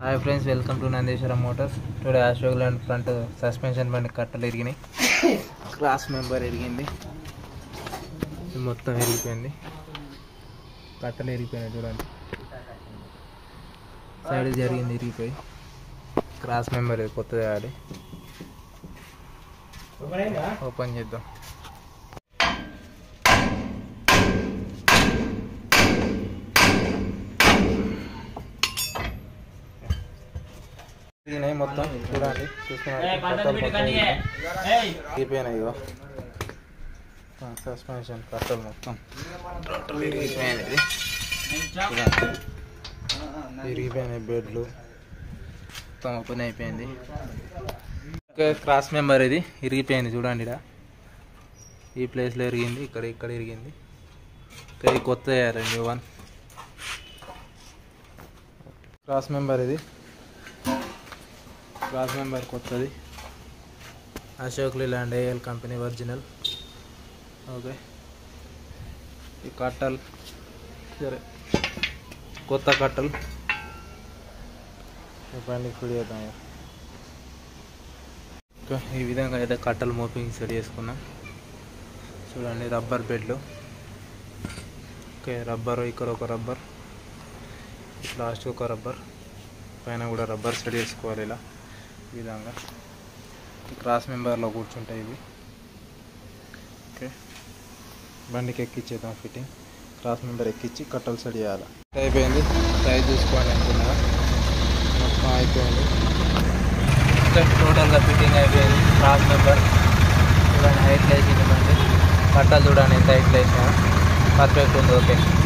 Hi friends welcome to Nandeeshwaram motors today Ashok Leyland front suspension బండి కట్టలు ఇరిగినాయి cross member ఇరిగింది ఇది మొత్తం ఇరిగిపోయింది కట్టలు ఇరిగిపోయినాయి చూడండి సైడ్ జరిగింది ఇరిగిపోయి క్రాస్ మెంబర్ ఇది కొత్తది ఆడి ఓపెన్ చేద్దాం ఇరిగినాయి మొత్తం చూడండి చూసుకున్నాడు కట్టలు మొత్తం ఇరిగిపోయినాయి ఇగో సస్పెన్షన్ కట్టలు మొత్తం టోటల్ ఇరిగిపోయింది ఇది చూడండి ఇరిగిపోయినాయి బెడ్లు మొత్తం ఓపెన్ అయిపోయింది ఇంకా క్రాస్ మెంబర్ ఇది ఇరిగిపోయింది చూడండి ఇక్కడ ఈ ప్లేస్లో ఇరిగింది ఇక్కడ ఇక్కడ ఇరిగింది ఇక్కడ ఇది కొత్త న్యూ వన్ క్రాస్ మెంబర్ ఇది క్రాస్ మెంబర్ కొత్తది Ashok Leyland A L company original okay ఈ కట్టలు సరే కొత్త కట్టలు బండి కుడి చేద్దాం ఇక. ఇంకా ఈ విధంగా అయితే కట్టలు మోపింగ్ సెట్ చేసుకున్నాం చూడండి రబ్బర్ బెడ్లు ఓకే రబ్బర్ ఇక్కడ ఒక రబ్బర్ లాస్ట్ ఒక రబ్బర్ పైన కూడా రబ్బర్ సెట్ చేసుకోవాలి ఇలా ఈ విధంగా ఈ క్రాస్ మెంబర్లో కూర్చుంటాయి ఇవి ఓకే బండికి ఎక్కించేద్దాం ఫిట్టింగ్ క్రాస్ మెంబర్ ఎక్కించి కట్టలు సెట్ చేయాలి అయిపోయింది సైజ్ చూసుకోవాలి అనుకున్నా మొత్తం అయిపోయింది ఓకే టోటల్గా ఫిట్టింగ్ అయిపోయింది క్రాస్ మెంబర్ చూడండి హైట్ వేసింది బండి కట్టలు చూడండి ఎంత హైట్ వేసినా పర్ఫెక్ట్ ఉంది ఓకే